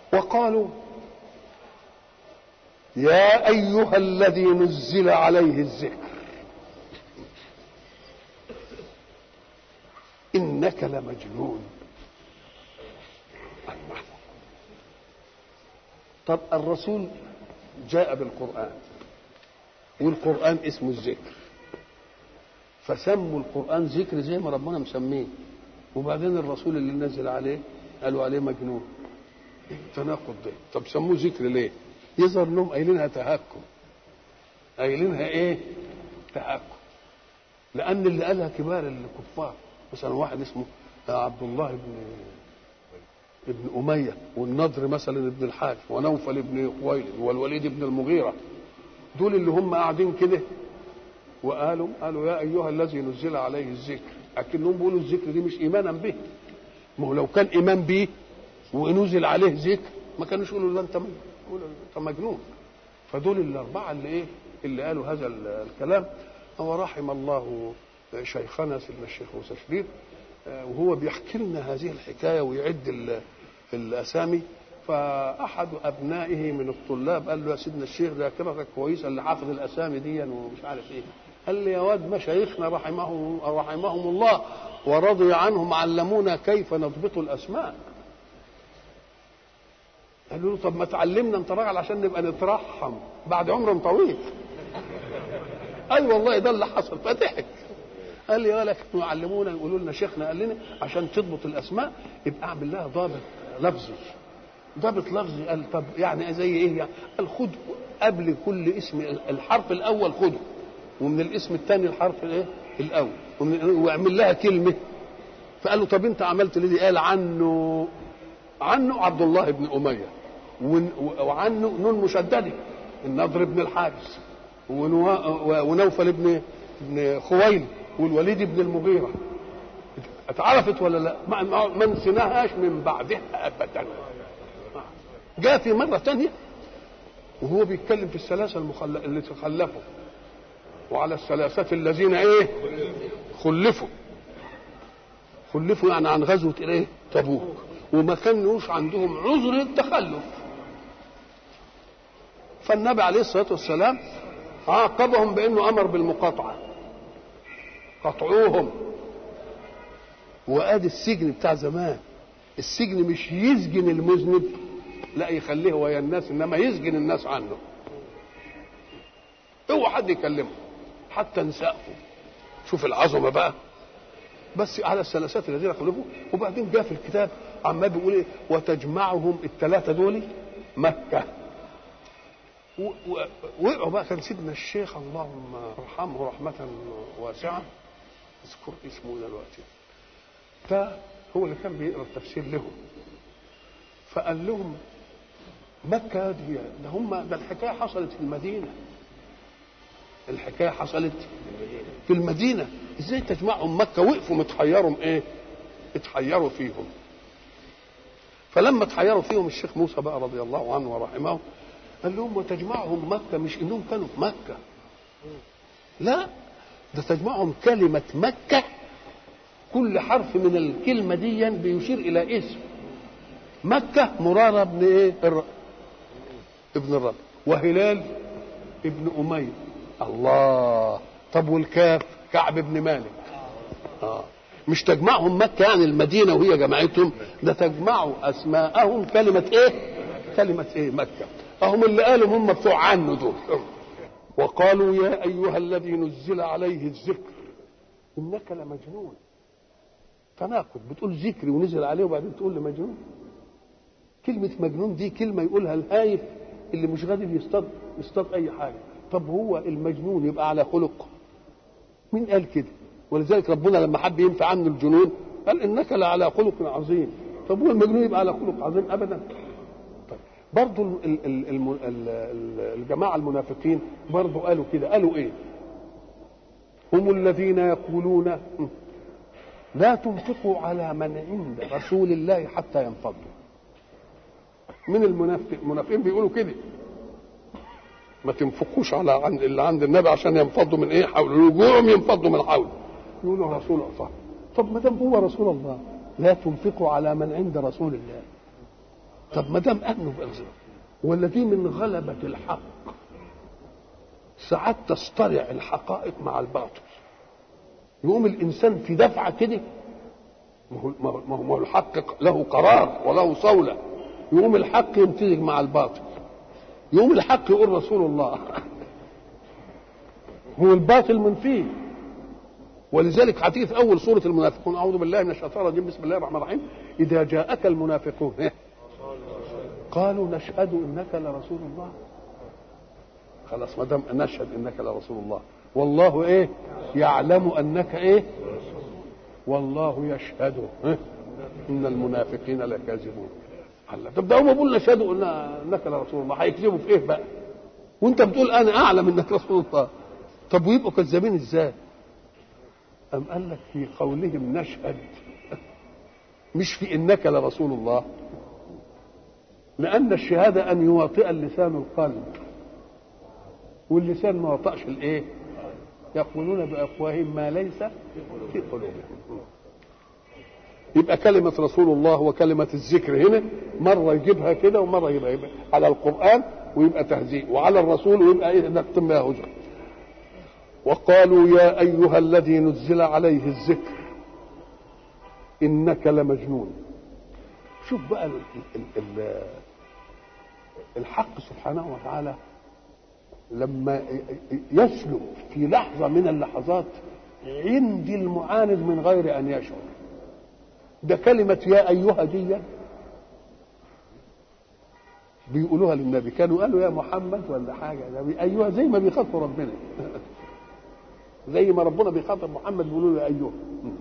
وقالوا يا ايها الذي نزل عليه الذكر انك لمجنون الله طب الرسول جاء بالقران والقران اسمه الذكر فسموا القران ذكر زي ما ربنا مسميه وبعدين الرسول اللي نزل عليه قالوا عليه مجنون تناقض ده طب سموه ذكر ليه يظهر انهم قايلينها تهكم قايلينها ايه تهكم لان اللي قالها كبار الكفار مثلا واحد اسمه عبد الله بن ابن أمية والنضر مثلا ابن الحارث ونوفل ابن خويلد والوليد بن المغيرة دول اللي هم قاعدين كده وقالوا قالوا يا أيها الذي نزل عليه الذكر لكنهم بيقولوا الذكر دي مش إيمانا به ما هو لو كان إيمان به ونزل عليه ذكر ما كانوش يقولوا لا أنت أنت مجنون فدول الأربعة اللي إيه اللي قالوا هذا الكلام ورحم الله شيخنا سيدنا الشيخ موسى شريف وهو بيحكي لنا هذه الحكايه ويعد الاسامي فاحد ابنائه من الطلاب قال له يا سيدنا الشيخ ذاكرتك كويسه اللي حافظ الاسامي دي ومش عارف ايه قال لي يا واد مشايخنا رحمهم رحمهم الله ورضي عنهم علمونا كيف نضبط الاسماء قالوا له طب ما تعلمنا انت راجل عشان نبقى نترحم بعد عمر طويل اي أيوة والله ده اللي حصل فضحك قال لي ولكن يعلمونا يقولوا لنا شيخنا قال لنا عشان تضبط الاسماء يبقى اعمل لها ضابط لفظي ضابط لفظي قال طب يعني زي ايه يعني قال خد قبل كل اسم الحرف الاول خده ومن الاسم الثاني الحرف الايه الاول واعمل لها كلمه فقال له طب انت عملت ليه قال عنه عنه عبد الله بن اميه وعنه نون مشدده النضر بن الحارث ونوفل بن بن خويلد والوليد بن المغيرة اتعرفت ولا لا ما, ما نسيناهاش من بعدها أبدا جاء في مرة تانية وهو بيتكلم في الثلاثة المخل... اللي تخلفوا وعلى الثلاثة الذين ايه خلفوا خلفوا يعني عن غزوة ايه تبوك وما كانوش عندهم عذر للتخلف فالنبي عليه الصلاة والسلام عاقبهم بانه امر بالمقاطعه قطعوهم وادي السجن بتاع زمان السجن مش يسجن المذنب لا يخليه ويا الناس انما يسجن الناس عنه اوعى حد يكلمه حتى نساءه شوف العظمه بقى بس على الثلاثات الذين خلفوا وبعدين جاء في الكتاب عمال بيقول ايه وتجمعهم الثلاثه دول مكه وقعوا بقى كان سيدنا الشيخ اللهم ارحمه رحمه واسعه اذكر اسمه دلوقتي ده هو اللي كان بيقرا التفسير لهم فقال لهم مكة دي ده هم ده الحكاية حصلت في المدينة الحكاية حصلت في المدينة ازاي تجمعهم مكة وقفوا متحيرهم ايه اتحيروا فيهم فلما اتحيروا فيهم الشيخ موسى بقى رضي الله عنه ورحمه قال لهم وتجمعهم مكة مش انهم كانوا في مكة لا ده تجمعهم كلمة مكة كل حرف من الكلمة دي بيشير إلى اسم مكة مرارة ابن إيه؟ الر... ابن الرب وهلال ابن أمية الله طب والكاف كعب ابن مالك آه. مش تجمعهم مكة يعني المدينة وهي جمعتهم ده تجمعوا أسماءهم كلمة إيه؟ كلمة إيه؟ مكة أهم اللي قالوا هم بتوع عنه دول وقالوا يا أيها الذي نزل عليه الذكر إنك لمجنون تناقض بتقول ذكري ونزل عليه وبعدين تقول لي مجنون كلمة مجنون دي كلمة يقولها الهايف اللي مش قادر يصطاد يصطاد أي حاجة طب هو المجنون يبقى على خلق مين قال كده ولذلك ربنا لما حب ينفع عنه الجنون قال إنك لعلى خلق عظيم طب هو المجنون يبقى على خلق عظيم أبدا طيب برضو الجماعة المنافقين برضو قالوا كده قالوا إيه هم الذين يقولون لا تنفقوا على من عند رسول الله حتى ينفضوا من المنافق المنافقين بيقولوا كده ما تنفقوش على عند اللي عند النبي عشان ينفضوا من ايه حول رجوعهم ينفضوا من حوله يقولوا رسول الله طب ما دام هو رسول الله لا تنفقوا على من عند رسول الله طب ما دام امنوا بأنزل ولا دي من غلبة الحق ساعات تصطرع الحقائق مع الباطل يقوم الانسان في دفعه كده ما هو ما هو ما هو الحق له قرار وله صوله يقوم الحق يمتزج مع الباطل يقوم الحق يقول رسول الله هو الباطل من فيه ولذلك هتيجي في اول سوره المنافقون اعوذ بالله من الشيطان الرجيم بسم الله الرحمن الرحيم اذا جاءك المنافقون قالوا نشهد انك لرسول الله خلاص ما دام نشهد انك لرسول الله والله ايه يعلم انك ايه والله يشهد إيه؟ ان المنافقين لكاذبون الله طب ده هم بيقولوا نشهد انك لرسول الله هيكذبوا في ايه بقى وانت بتقول انا اعلم انك رسول الله طب ويبقوا كذابين ازاي أم قال لك في قولهم نشهد مش في انك لرسول الله لان الشهاده ان يواطئ اللسان القلب واللسان ما وطأش الايه يقولون بافواههم ما ليس في قلوبهم يبقى كلمة رسول الله وكلمة الذكر هنا مرة يجيبها كده ومرة يبقى, يبقى على القرآن ويبقى تهزيء وعلى الرسول ويبقى ايه نختم بها هجرة وقالوا يا أيها الذي نزل عليه الذكر إنك لمجنون شوف بقى ال ال ال الحق سبحانه وتعالى لما يسلك في لحظة من اللحظات عند المعاند من غير أن يشعر ده كلمة يا أيها دي بيقولوها للنبي كانوا قالوا يا محمد ولا حاجة ده أيها زي ما بيخاطبوا ربنا زي ما ربنا بيخاطب محمد بيقولوا له يا أيها